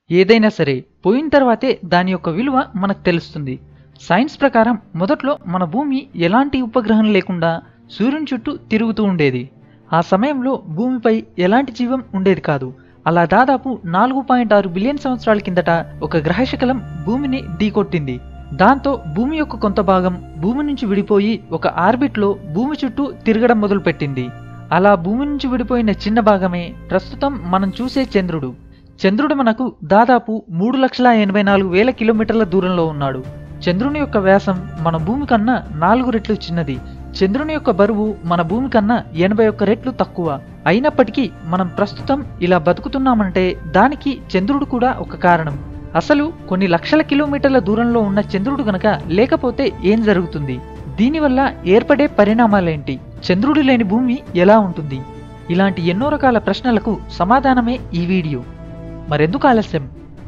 ఏదైనా సరే పోయిన తర్వాతే దాని యొక్క విలువ మనకు తెలుస్తుంది సైన్స్ ప్రకారం మొదట్లో మన భూమి ఎలాంటి ఉపగ్రహం లేకుండా సూర్యుని చుట్టూ తిరుగుతూ ఉండేది ఆ సమయంలో భూమిపై ఎలాంటి జీవం ఉండేది కాదు అలా దాదాపు నాలుగు పాయింట్ ఆరు బిలియన్ సంవత్సరాల కిందట ఒక గ్రహశకలం భూమిని ఢీకొట్టింది దాంతో భూమి యొక్క కొంత భాగం భూమి నుంచి విడిపోయి ఒక ఆర్బిట్లో భూమి చుట్టూ తిరగడం మొదలుపెట్టింది అలా భూమి నుంచి విడిపోయిన చిన్న భాగమే ప్రస్తుతం మనం చూసే చంద్రుడు చంద్రుడు మనకు దాదాపు మూడు లక్షల ఎనభై నాలుగు వేల కిలోమీటర్ల దూరంలో ఉన్నాడు చంద్రుని యొక్క వ్యాసం మన భూమి కన్నా నాలుగు రెట్లు చిన్నది చంద్రుని యొక్క బరువు మన భూమి కన్నా ఎనభై ఒక్క రెట్లు తక్కువ అయినప్పటికీ మనం ప్రస్తుతం ఇలా బతుకుతున్నామంటే దానికి చంద్రుడు కూడా ఒక కారణం అసలు కొన్ని లక్షల కిలోమీటర్ల దూరంలో ఉన్న చంద్రుడు గనక లేకపోతే ఏం జరుగుతుంది దీనివల్ల ఏర్పడే పరిణామాలేంటి చంద్రుడు లేని భూమి ఎలా ఉంటుంది ఇలాంటి ఎన్నో రకాల ప్రశ్నలకు సమాధానమే ఈ వీడియో మరెందుకు ఆలస్యం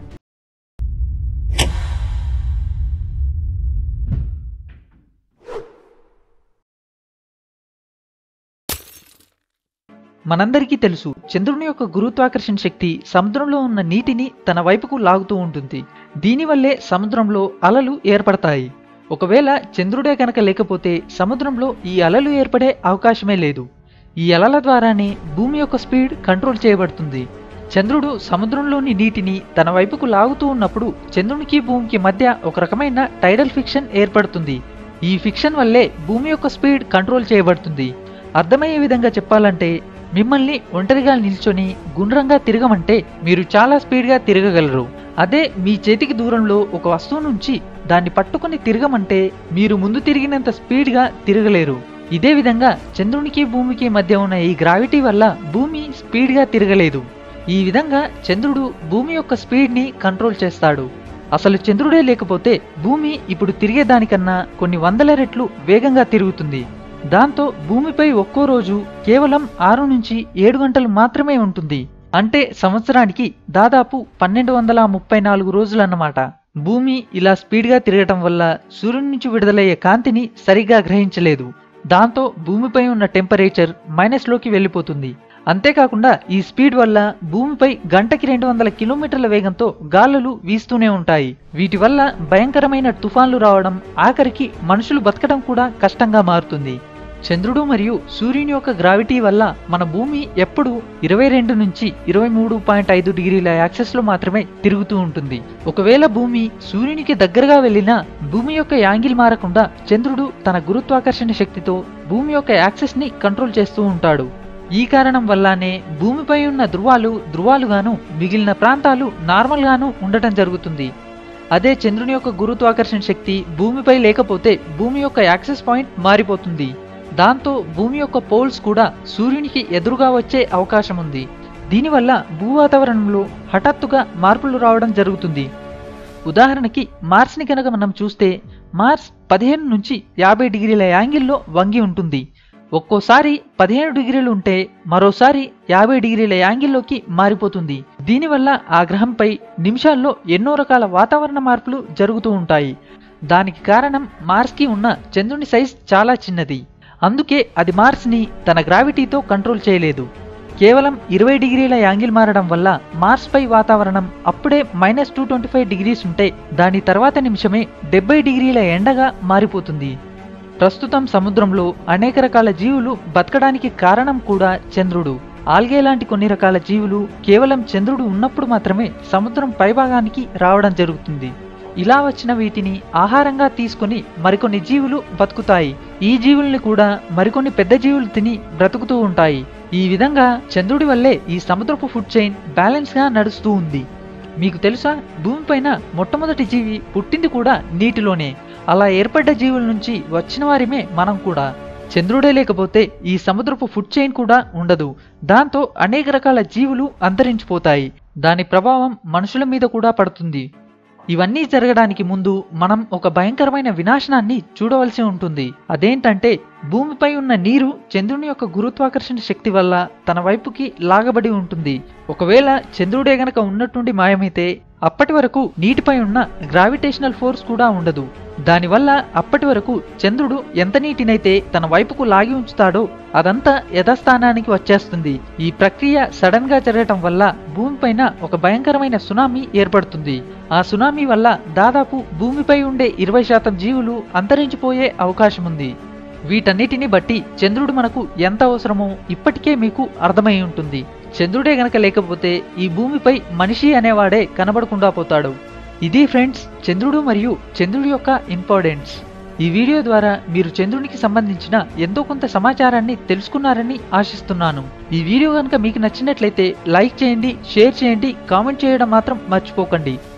మనందరికీ తెలుసు చంద్రుని యొక్క గురుత్వాకర్షణ శక్తి సముద్రంలో ఉన్న నీటిని తన వైపుకు లాగుతూ ఉంటుంది దీనివల్లే సముద్రంలో అలలు ఏర్పడతాయి ఒకవేళ చంద్రుడే కనుక లేకపోతే సముద్రంలో ఈ అలలు ఏర్పడే అవకాశమే లేదు ఈ అలల ద్వారానే భూమి యొక్క స్పీడ్ కంట్రోల్ చేయబడుతుంది చంద్రుడు సముద్రంలోని నీటిని తన వైపుకు లాగుతూ ఉన్నప్పుడు చంద్రునికి భూమికి మధ్య ఒక రకమైన టైడల్ ఫిక్షన్ ఏర్పడుతుంది ఈ ఫిక్షన్ వల్లే భూమి యొక్క స్పీడ్ కంట్రోల్ చేయబడుతుంది అర్థమయ్యే విధంగా చెప్పాలంటే మిమ్మల్ని ఒంటరిగా నిల్చొని గుండ్రంగా తిరగమంటే మీరు చాలా స్పీడ్గా తిరగగలరు అదే మీ చేతికి దూరంలో ఒక వస్తువు నుంచి దాన్ని పట్టుకొని తిరగమంటే మీరు ముందు తిరిగినంత స్పీడ్గా తిరగలేరు ఇదే విధంగా చంద్రునికి భూమికి మధ్య ఉన్న ఈ గ్రావిటీ వల్ల భూమి స్పీడ్గా తిరగలేదు ఈ విధంగా చంద్రుడు భూమి యొక్క స్పీడ్ని కంట్రోల్ చేస్తాడు అసలు చంద్రుడే లేకపోతే భూమి ఇప్పుడు తిరిగేదానికన్నా కొన్ని వందల రెట్లు వేగంగా తిరుగుతుంది దాంతో భూమిపై ఒక్కో రోజు కేవలం ఆరు నుంచి ఏడు గంటలు మాత్రమే ఉంటుంది అంటే సంవత్సరానికి దాదాపు పన్నెండు వందల ముప్పై నాలుగు రోజులన్నమాట భూమి ఇలా స్పీడ్గా తిరగటం వల్ల సూర్యుడి నుంచి విడుదలయ్యే కాంతిని సరిగ్గా గ్రహించలేదు దాంతో భూమిపై ఉన్న టెంపరేచర్ మైనస్లోకి వెళ్ళిపోతుంది అంతేకాకుండా ఈ స్పీడ్ వల్ల భూమిపై గంటకి రెండు వందల కిలోమీటర్ల వేగంతో గాలులు వీస్తూనే ఉంటాయి వీటి వల్ల భయంకరమైన తుఫాన్లు రావడం ఆఖరికి మనుషులు బతకడం కూడా కష్టంగా మారుతుంది చంద్రుడు మరియు సూర్యుని యొక్క గ్రావిటీ వల్ల మన భూమి ఎప్పుడు ఇరవై రెండు నుంచి ఇరవై మూడు పాయింట్ ఐదు డిగ్రీల యాక్సెస్ లో మాత్రమే తిరుగుతూ ఉంటుంది ఒకవేళ భూమి సూర్యునికి దగ్గరగా వెళ్ళినా భూమి యొక్క యాంగిల్ మారకుండా చంద్రుడు తన గురుత్వాకర్షణ శక్తితో భూమి యొక్క యాక్సెస్ ని కంట్రోల్ చేస్తూ ఉంటాడు ఈ కారణం వల్లనే భూమిపై ఉన్న ధృవాలు ధృవాలుగాను మిగిలిన ప్రాంతాలు నార్మల్ గాను ఉండటం జరుగుతుంది అదే చంద్రుని యొక్క గురుత్వాకర్షణ శక్తి భూమిపై లేకపోతే భూమి యొక్క యాక్సెస్ పాయింట్ మారిపోతుంది దాంతో భూమి యొక్క పోల్స్ కూడా సూర్యునికి ఎదురుగా వచ్చే అవకాశం ఉంది దీనివల్ల భూ వాతావరణంలో హఠాత్తుగా మార్పులు రావడం జరుగుతుంది ఉదాహరణకి మార్స్ని కనుక మనం చూస్తే మార్స్ పదిహేను నుంచి యాభై డిగ్రీల యాంగిల్లో వంగి ఉంటుంది ఒక్కోసారి పదిహేను డిగ్రీలు ఉంటే మరోసారి యాభై డిగ్రీల యాంగిల్లోకి మారిపోతుంది దీనివల్ల ఆ గ్రహంపై నిమిషాల్లో ఎన్నో రకాల వాతావరణ మార్పులు జరుగుతూ ఉంటాయి దానికి కారణం మార్స్కి ఉన్న చంద్రుని సైజ్ చాలా చిన్నది అందుకే అది మార్స్ని తన గ్రావిటీతో కంట్రోల్ చేయలేదు కేవలం ఇరవై డిగ్రీల యాంగిల్ మారడం వల్ల మార్స్ పై వాతావరణం అప్పుడే minus two twenty five degrees ఉంటే దాని తర్వాత నిమిషమే డెబ్బై డిగ్రీల ఎండగా మారిపోతుంది ప్రస్తుతం సముద్రంలో అనేక రకాల జీవులు బతకడానికి కారణం కూడా చంద్రుడు ఆల్గే లాంటి కొన్ని రకాల జీవులు కేవలం చంద్రుడు ఉన్నప్పుడు మాత్రమే సముద్రం పైభాగానికి రావడం జరుగుతుంది ఇలా వచ్చిన వీటిని ఆహారంగా తీసుకొని మరికొన్ని జీవులు బతుకుతాయి ఈ జీవుల్ని కూడా మరికొన్ని పెద్ద జీవులు తిని బ్రతుకుతూ ఉంటాయి ఈ విధంగా చంద్రుడి వల్లే ఈ సముద్రపు ఫుడ్ చైన్ బ్యాలెన్స్ గా నడుస్తూ ఉంది మీకు తెలుసా భూమిపైన మొట్టమొదటి జీవి పుట్టింది కూడా నీటిలోనే అలా ఏర్పడ్డ జీవుల నుంచి వచ్చిన వారిమే మనం కూడా చంద్రుడే లేకపోతే ఈ సముద్రపు ఫుడ్ చైన్ కూడా ఉండదు దాంతో అనేక రకాల జీవులు అంతరించిపోతాయి దాని ప్రభావం మనుషుల మీద కూడా పడుతుంది ఇవన్నీ జరగడానికి ముందు మనం ఒక భయంకరమైన వినాశనాన్ని చూడవలసి ఉంటుంది అదేంటంటే భూమిపై ఉన్న నీరు చంద్రుని యొక్క గురుత్వాకర్షణ శక్తి వల్ల తన వైపుకి లాగబడి ఉంటుంది ఒకవేళ చంద్రుడే గనక ఉన్నట్టుండి మాయమైతే అప్పటి వరకు నీటిపై ఉన్న గ్రావిటేషనల్ ఫోర్స్ కూడా ఉండదు దానివల్ల అప్పటి వరకు చంద్రుడు ఎంత నీటినైతే తన వైపుకు లాగి ఉంచుతాడో అదంతా యథాస్థానానికి వచ్చేస్తుంది ఈ ప్రక్రియ సడన్ గా జరగటం వల్ల భూమిపైన ఒక భయంకరమైన సునామీ ఏర్పడుతుంది ఆ సునామీ వల్ల దాదాపు భూమిపై ఉండే ఇరవై శాతం జీవులు అంతరించిపోయే అవకాశం ఉంది వీటన్నిటిని బట్టి చంద్రుడు మనకు ఎంత అవసరమో ఇప్పటికే మీకు అర్థమై ఉంటుంది చంద్రుడే గనక లేకపోతే ఈ భూమిపై మనిషి అనేవాడే కనబడకుండా పోతాడు ఇది ఫ్రెండ్స్ చంద్రుడు మరియు చంద్రుడి యొక్క ఇంపార్టెన్స్ ఈ వీడియో ద్వారా మీరు చంద్రునికి సంబంధించిన ఎంతో కొంత సమాచారాన్ని తెలుసుకున్నారని ఆశిస్తున్నాను ఈ వీడియో కనుక మీకు నచ్చినట్లయితే లైక్ చేయండి షేర్ చేయండి కామెంట్ చేయడం మాత్రం మర్చిపోకండి